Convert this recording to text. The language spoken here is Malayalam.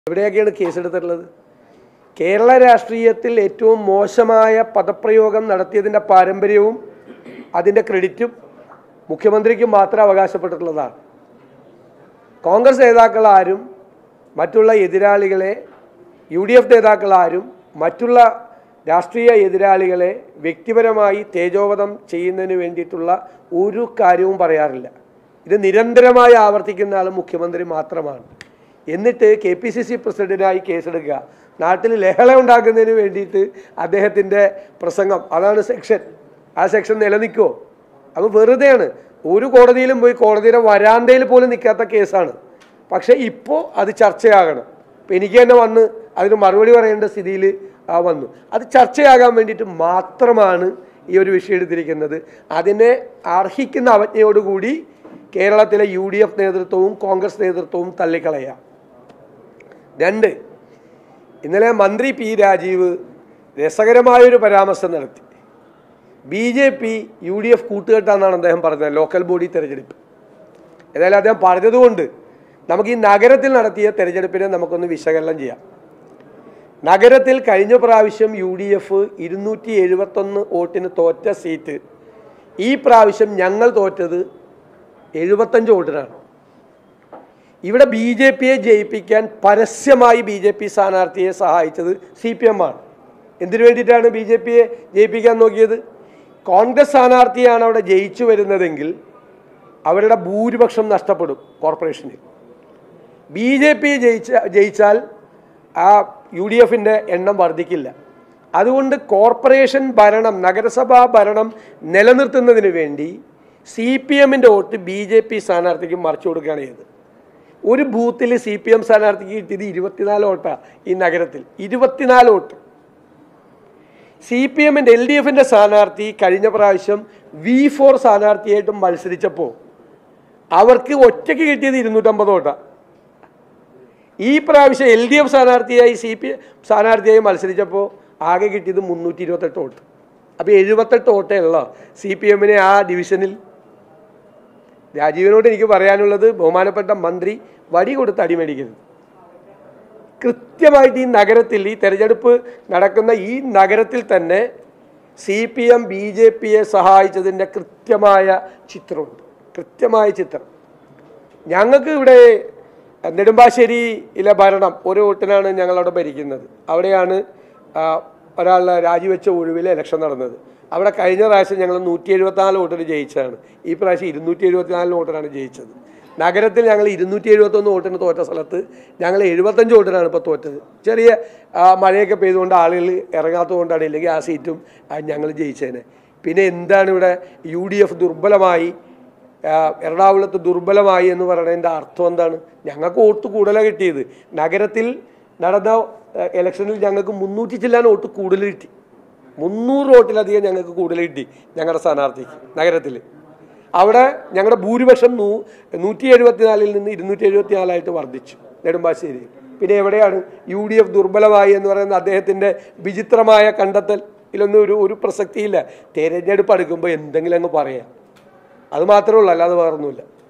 എവിടെയൊക്കെയാണ് കേസെടുത്തിട്ടുള്ളത് കേരള രാഷ്ട്രീയത്തിൽ ഏറ്റവും മോശമായ പദപ്രയോഗം നടത്തിയതിൻ്റെ പാരമ്പര്യവും അതിൻ്റെ ക്രെഡിറ്റും മുഖ്യമന്ത്രിക്ക് മാത്രം അവകാശപ്പെട്ടിട്ടുള്ളതാണ് കോൺഗ്രസ് നേതാക്കൾ ആരും മറ്റുള്ള എതിരാളികളെ യു ഡി എഫ് നേതാക്കൾ ആരും മറ്റുള്ള രാഷ്ട്രീയ എതിരാളികളെ വ്യക്തിപരമായി തേജോവധം ചെയ്യുന്നതിന് വേണ്ടിയിട്ടുള്ള ഒരു കാര്യവും പറയാറില്ല ഇത് നിരന്തരമായി ആവർത്തിക്കുന്ന ആൾ മുഖ്യമന്ത്രി മാത്രമാണ് എന്നിട്ട് കെ പി സി സി പ്രസിഡന്റിനായി കേസെടുക്കുക നാട്ടിൽ ലഹള ഉണ്ടാക്കുന്നതിന് വേണ്ടിയിട്ട് അദ്ദേഹത്തിൻ്റെ പ്രസംഗം അതാണ് സെക്ഷൻ ആ സെക്ഷൻ നിലനിൽക്കുമോ അപ്പോൾ വെറുതെയാണ് ഒരു കോടതിയിലും പോയി കോടതിയുടെ വരാന്തയിൽ പോലും നിൽക്കാത്ത കേസാണ് പക്ഷേ ഇപ്പോൾ അത് ചർച്ചയാകണം ഇപ്പം എനിക്ക് തന്നെ വന്ന് അതിന് മറുപടി പറയേണ്ട സ്ഥിതിയിൽ വന്നു അത് ചർച്ചയാകാൻ വേണ്ടിയിട്ട് മാത്രമാണ് ഈ ഒരു വിഷയം എടുത്തിരിക്കുന്നത് അതിനെ അർഹിക്കുന്ന അവജ്ഞയോടുകൂടി കേരളത്തിലെ യു ഡി എഫ് നേതൃത്വവും കോൺഗ്രസ് നേതൃത്വവും തള്ളിക്കളയാം രണ്ട് ഇന്നലെ മന്ത്രി പി രാജീവ് രസകരമായൊരു പരാമർശം നടത്തി B J P U D F കൂട്ടുകെട്ടാണെന്നാണ് അദ്ദേഹം പറഞ്ഞത് ലോക്കൽ ബോഡി തെരഞ്ഞെടുപ്പ് ഏതായാലും അദ്ദേഹം പറഞ്ഞതുകൊണ്ട് നമുക്ക് ഈ നഗരത്തിൽ നടത്തിയ തെരഞ്ഞെടുപ്പിനെ നമുക്കൊന്ന് വിശകലനം ചെയ്യാം നഗരത്തിൽ കഴിഞ്ഞ പ്രാവശ്യം യു ഡി എഫ് ഇരുന്നൂറ്റി എഴുപത്തൊന്ന് വോട്ടിന് തോറ്റ സീറ്റ് ഈ പ്രാവശ്യം ഞങ്ങൾ തോറ്റത് എഴുപത്തഞ്ച് വോട്ടിനാണ് ഇവിടെ ബി ജെ പിയെ ജയിപ്പിക്കാൻ പരസ്യമായി ബി ജെ പി സ്ഥാനാർത്ഥിയെ സഹായിച്ചത് സി പി എം ആണ് എന്തിനു വേണ്ടിയിട്ടാണ് ബി ജെ പിയെ ജയിപ്പിക്കാൻ നോക്കിയത് കോൺഗ്രസ് സ്ഥാനാർത്ഥിയാണ് അവിടെ ജയിച്ചു വരുന്നതെങ്കിൽ അവരുടെ ഭൂരിപക്ഷം നഷ്ടപ്പെടും കോർപ്പറേഷനിൽ ബി ജെ പി ജയിച്ച ജയിച്ചാൽ ആ യു ഡി എഫിൻ്റെ എണ്ണം വർദ്ധിക്കില്ല അതുകൊണ്ട് കോർപ്പറേഷൻ ഭരണം നഗരസഭാ ഭരണം നിലനിർത്തുന്നതിന് വേണ്ടി സി പി എമ്മിൻ്റെ വോട്ട് ബി ജെ പി സ്ഥാനാർത്ഥിക്ക് മറിച്ചു കൊടുക്കുകയാണ് ചെയ്തത് ഒരു ബൂത്തിൽ സി പി എം സ്ഥാനാർത്ഥിക്ക് കിട്ടിയത് ഇരുപത്തിനാല് വോട്ടാണ് ഈ നഗരത്തിൽ ഇരുപത്തിനാല് വോട്ട് സി പി എമ്മിൻ്റെ എൽ ഡി എഫിൻ്റെ സ്ഥാനാർത്ഥി കഴിഞ്ഞ പ്രാവശ്യം വി ഫോർ സ്ഥാനാർത്ഥിയായിട്ടും മത്സരിച്ചപ്പോൾ അവർക്ക് ഒറ്റയ്ക്ക് കിട്ടിയത് ഇരുന്നൂറ്റമ്പത് വോട്ടാണ് ഈ പ്രാവശ്യം എൽ ഡി എഫ് സ്ഥാനാർത്ഥിയായി സി പി സ്ഥാനാർത്ഥിയായി മത്സരിച്ചപ്പോൾ ആകെ കിട്ടിയത് മുന്നൂറ്റി ഇരുപത്തെട്ട് വോട്ട് അപ്പോൾ എഴുപത്തെട്ട് വോട്ടേ ഉള്ളൂ സി പി എമ്മിനെ ആ ഡിവിഷനിൽ രാജീവിനോട് എനിക്ക് പറയാനുള്ളത് ബഹുമാനപ്പെട്ട മന്ത്രി വടി കൊടുത്ത് അടിമേടിക്കരുത് കൃത്യമായിട്ട് ഈ നഗരത്തിൽ ഈ തെരഞ്ഞെടുപ്പ് നടക്കുന്ന ഈ നഗരത്തിൽ തന്നെ C P M B J പിയെ സഹായിച്ചതിൻ്റെ കൃത്യമായ ചിത്രമുണ്ട് കൃത്യമായ ചിത്രം ഞങ്ങൾക്ക് ഇവിടെ നെടുമ്പാശ്ശേരിയിലെ ഭരണം ഒരു വോട്ടിനാണ് ഞങ്ങളവിടെ ഭരിക്കുന്നത് അവിടെയാണ് ആ, ഒരാൾ രാജിവെച്ച ഒഴിവിൽ ഇലക്ഷൻ നടന്നത് അവിടെ കഴിഞ്ഞ പ്രാവശ്യം ഞങ്ങൾ നൂറ്റി എഴുപത്തിനാല് വോട്ടിന് ജയിച്ചതാണ് ഈ പ്രാവശ്യം ഇരുന്നൂറ്റി എഴുപത്തിനാല് വോട്ടിനാണ് ജയിച്ചത് നഗരത്തിൽ ഞങ്ങൾ ഇരുന്നൂറ്റി എഴുപത്തൊന്ന് വോട്ടിന് തോറ്റ സ്ഥലത്ത് ഞങ്ങൾ എഴുപത്തഞ്ച് വോട്ടിനാണ് ഇപ്പോൾ തോറ്റത് ചെറിയ ആ, മഴയൊക്കെ പെയ്തുകൊണ്ട് ആളുകൾ ഇറങ്ങാത്തതുകൊണ്ടാണ് ഇല്ലെങ്കിൽ ആ സീറ്റും ഞങ്ങൾ ജയിച്ചതിനെ പിന്നെ എന്താണ് ഇവിടെ യു ഡി എഫ് ദുർബലമായി ആ, എറണാകുളത്ത് ദുർബലമായി എന്ന് പറയുന്നതിൻ്റെ അർത്ഥം എന്താണ് ഞങ്ങൾക്ക് വോട്ട് കൂടുതലാണ് കിട്ടിയത് നഗരത്തിൽ നടന്ന ആ, ഇലക്ഷനിൽ ഞങ്ങൾക്ക് മുന്നൂറ്റി ചില്ലാൻ വോട്ട് കൂടുതൽ കിട്ടി മുന്നൂറ് വോട്ടിലധികം ഞങ്ങൾക്ക് കൂടുതൽ കിട്ടി ഞങ്ങളുടെ സ്ഥാനാർത്ഥിക്ക് നഗരത്തിൽ അവിടെ ഞങ്ങളുടെ ഭൂരിപക്ഷം നൂ നൂറ്റി എഴുപത്തിനാലിൽ നിന്ന് ഇരുന്നൂറ്റി എഴുപത്തിനാലായിട്ട് വർദ്ധിച്ചു നെടുമ്പാശ്ശേരി പിന്നെ എവിടെയാണ് യു ഡി എഫ് ദുർബലമായി എന്ന് പറയുന്ന അദ്ദേഹത്തിൻ്റെ വിചിത്രമായ കണ്ടെത്തൽ ഇതിലൊന്നും ഒരു ഒരു പ്രസക്തിയില്ല തെരഞ്ഞെടുപ്പ് അടുക്കുമ്പോൾ എന്തെങ്കിലും അങ്ങ് പറയാം അത് മാത്രമേ ഉള്ളൂ അല്ലാതെ വേറൊന്നുമില്ല